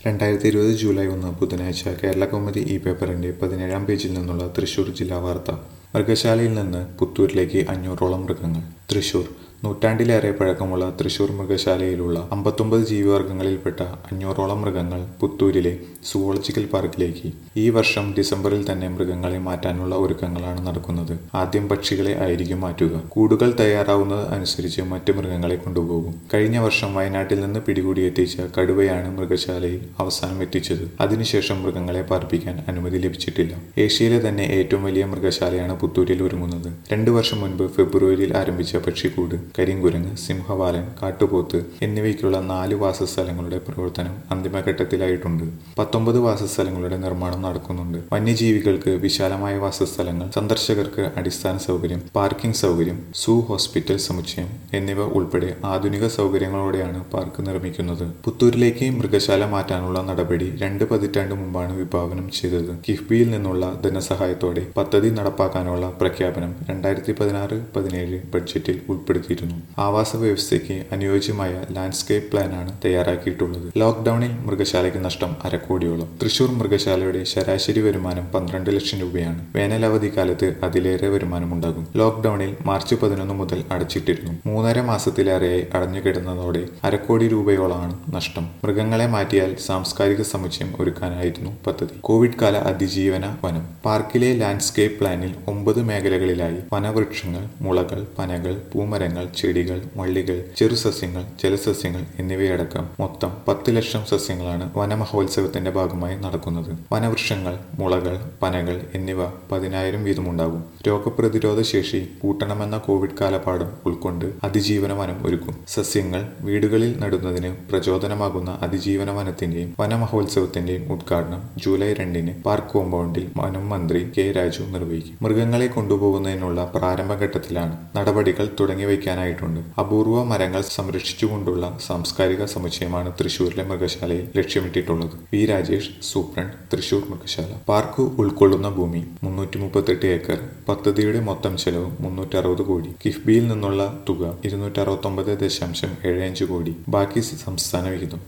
രണ്ടായിരത്തി ഇരുപത് ജൂലൈ ഒന്ന് ബുധനാഴ്ച കേരള കൗമുദി ഈ പേപ്പറിന്റെ പതിനേഴാം പേജിൽ നിന്നുള്ള തൃശൂർ ജില്ലാ വാർത്ത മൃഗശാലയിൽ നിന്ന് പുത്തൂരിലേക്ക് അഞ്ഞൂറോളം മൃഗങ്ങൾ തൃശൂർ നൂറ്റാണ്ടിലേറെ പഴക്കമുള്ള തൃശൂർ മൃഗശാലയിലുള്ള അമ്പത്തൊമ്പത് ജീവിവർഗങ്ങളിൽപ്പെട്ട അഞ്ഞൂറോളം മൃഗങ്ങൾ പുത്തൂരിലെ സുവോളജിക്കൽ പാർക്കിലേക്ക് ഈ വർഷം ഡിസംബറിൽ തന്നെ മൃഗങ്ങളെ മാറ്റാനുള്ള ഒരുക്കങ്ങളാണ് നടക്കുന്നത് ആദ്യം പക്ഷികളെ ആയിരിക്കും മാറ്റുക കൂടുകൾ തയ്യാറാവുന്നത് അനുസരിച്ച് മറ്റ് മൃഗങ്ങളെ കൊണ്ടുപോകും കഴിഞ്ഞ വർഷം വയനാട്ടിൽ നിന്ന് പിടികൂടി എത്തിച്ച കടുവയാണ് മൃഗശാലയിൽ അവസാനം എത്തിച്ചത് അതിനുശേഷം മൃഗങ്ങളെ പാർപ്പിക്കാൻ അനുമതി ലഭിച്ചിട്ടില്ല ഏഷ്യയിലെ തന്നെ ഏറ്റവും വലിയ മൃഗശാലയാണ് പുത്തൂരിൽ ഒരുങ്ങുന്നത് രണ്ടു വർഷം മുൻപ് ഫെബ്രുവരിയിൽ ആരംഭിച്ച പക്ഷിക്കൂട് കരിങ്കുരങ്ങ് സിംഹവാലൻ കാട്ടുപോത്ത് എന്നിവയ്ക്കുള്ള നാല് വാസസ്ഥലങ്ങളുടെ പ്രവർത്തനം അന്തിമഘട്ടത്തിലായിട്ടുണ്ട് പത്തൊമ്പത് വാസസ്ഥലങ്ങളുടെ നിർമ്മാണം നടക്കുന്നുണ്ട് വന്യജീവികൾക്ക് വിശാലമായ വാസസ്ഥലങ്ങൾ സന്ദർശകർക്ക് അടിസ്ഥാന സൗകര്യം പാർക്കിംഗ് സൗകര്യം സൂ ഹോസ്പിറ്റൽ സമുച്ചയം എന്നിവ ഉൾപ്പെടെ ആധുനിക സൗകര്യങ്ങളോടെയാണ് പാർക്ക് നിർമ്മിക്കുന്നത് പുത്തൂരിലേക്ക് മൃഗശാല മാറ്റാനുള്ള നടപടി രണ്ട് പതിറ്റാണ്ട് മുമ്പാണ് വിഭാവനം ചെയ്തത് കിഫ്ബിയിൽ നിന്നുള്ള ധനസഹായത്തോടെ പദ്ധതി നടപ്പാക്കാനുള്ള പ്രഖ്യാപനം രണ്ടായിരത്തി പതിനാറ് പതിനേഴ് ബഡ്ജറ്റിൽ ഉൾപ്പെടുത്തിയിരുന്നു ആവാസ വ്യവസ്ഥയ്ക്ക് അനുയോജ്യമായ ലാൻഡ്സ്കേപ്പ് പ്ലാനാണ് തയ്യാറാക്കിയിട്ടുള്ളത് ലോക്ക്ഡൌണിൽ മൃഗശാലയ്ക്ക് നഷ്ടം അരക്കോടിയോളം തൃശൂർ മൃഗശാലയുടെ ശരാശരി വരുമാനം പന്ത്രണ്ട് ലക്ഷം രൂപയാണ് വേനലവധി കാലത്ത് അതിലേറെ വരുമാനമുണ്ടാകും ലോക്ക്ഡൌണിൽ മാർച്ച് പതിനൊന്ന് മുതൽ അടച്ചിട്ടിരുന്നു മൂന്നര മാസത്തിലേറെയായി അടഞ്ഞുകിടന്നതോടെ അരക്കോടി രൂപയോളമാണ് നഷ്ടം മൃഗങ്ങളെ മാറ്റിയാൽ സാംസ്കാരിക സമുച്ചയം ഒരുക്കാനായിരുന്നു പദ്ധതി കോവിഡ് കാല അതിജീവന വനം പാർക്കിലെ ലാൻഡ്സ്കേപ്പ് പ്ലാനിൽ ഒമ്പത് മേഖലകളിലായി വനവൃക്ഷങ്ങൾ മുളകൾ പനകൾ പൂമരങ്ങൾ ചെടികൾ വള്ളികൾ ചെറുസസ്യങ്ങൾ ജലസസ്യങ്ങൾ എന്നിവയടക്കം മൊത്തം പത്ത് ലക്ഷം സസ്യങ്ങളാണ് വനമഹോത്സവത്തിന്റെ ഭാഗമായി നടക്കുന്നത് വനവൃക്ഷങ്ങൾ മുളകൾ പനകൾ എന്നിവ പതിനായിരം വീതമുണ്ടാകും രോഗപ്രതിരോധ ശേഷി കൂട്ടണമെന്ന കോവിഡ് കാലപാഠം ഉൾക്കൊണ്ട് അതിജീവന വനം ഒരുക്കും സസ്യങ്ങൾ വീടുകളിൽ നടുന്നതിന് പ്രചോദനമാകുന്ന അതിജീവന വനത്തിന്റെയും വനമഹോത്സവത്തിന്റെയും ഉദ്ഘാടനം ജൂലൈ രണ്ടിന് പാർക്ക് കോമ്പൗണ്ടിൽ വനം മന്ത്രി കെ രാജു നിർവഹിക്കും മൃഗങ്ങളെ കൊണ്ടുപോകുന്നതിനുള്ള പ്രാരംഭഘട്ടത്തിലാണ് നടപടികൾ തുടങ്ങി വയ്ക്കാനായിട്ടുണ്ട് അപൂർവ മരങ്ങൾ സംരക്ഷിച്ചുകൊണ്ടുള്ള സാംസ്കാരിക സമുച്ചയമാണ് തൃശൂരിലെ മൃഗശാലയിൽ ലക്ഷ്യമിട്ടിട്ടുള്ളത് വി രാജേഷ് സൂപ്രണ്ട് തൃശൂർ മൃഗശാല പാർക്ക് ഉൾക്കൊള്ളുന്ന ഭൂമി മുന്നൂറ്റി മുപ്പത്തെട്ട് ഏക്കർ പദ്ധതിയുടെ മൊത്തം ചെലവ് മുന്നൂറ്റി അറുപത് കോടി കിഫ്ബിയിൽ നിന്നുള്ള തുക ഇരുന്നൂറ്റി അറുപത്തൊമ്പത് ദശാംശം ഏഴ് അഞ്ച് കോടി ബാക്കി സംസ്ഥാന വിഹിതം